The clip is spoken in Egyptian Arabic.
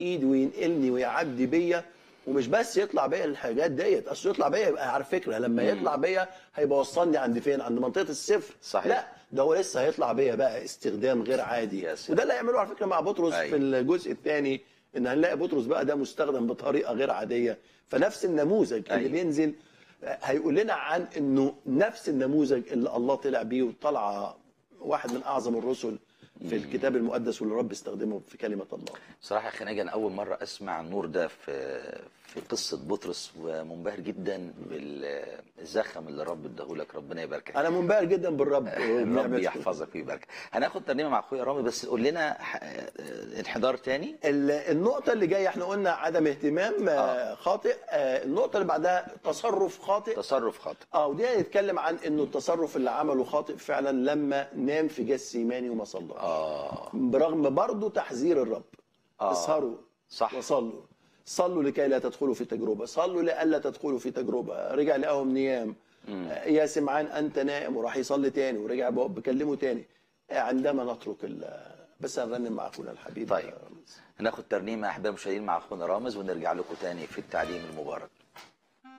ايدي وينقلني ويعدي بيا ومش بس يطلع بيا الحاجات ديت اصل يطلع بيا يبقى على فكره لما يطلع بيا هيبقى وصلني عند فين عند منطقه الصفر صحيح. لا ده هو لسه هيطلع بيا بقى استخدام غير عادي يا سلام. وده اللي هيعمله على فكره مع بطرس أيوة. في الجزء الثاني ان هنلاقي بطرس بقى ده مستخدم بطريقه غير عاديه فنفس النموذج اللي أيوة. بينزل هيقول لنا عن انه نفس النموذج اللي الله طلع بيه وطلع واحد من اعظم الرسل في الكتاب المقدس واللي رب استخدمه في كلمه الله صراحة يا خناجي أنا أول مرة أسمع النور ده في في قصة بطرس ومنبهر جدا بالزخم اللي رب اداهولك ربنا يباركك انا منبهر جدا بالرب رب وبنعمته. يحفظك ويباركك هناخد ترنيمة مع أخويا رامي بس قول لنا ح- انحدار تاني ال- النقطة اللي جاية احنا قلنا عدم اهتمام آه. آه. خاطئ آه النقطة اللي بعدها تصرف خاطئ تصرف خاطئ اه ودي هنتكلم عن انه التصرف اللي عمله خاطئ فعلا لما نام في جسيماني وما صلى آه برغم برضه تحذير الرب آه. اسهروا صح. وصلوا صلوا لكي لا تدخلوا في تجربة صلوا لئلا تدخلوا في تجربة رجع لقاهم نيام آه، يا سمعان أنت نائم وراح يصلي تاني ورجع بق- بكلمه تاني آه، عندما نترك ال- بس هنرنم مع أخونا الحبيب طيب هناخد ترنيمة أحباب المشاهدين مع أخونا رامز ونرجع لكم تاني في التعليم المبارك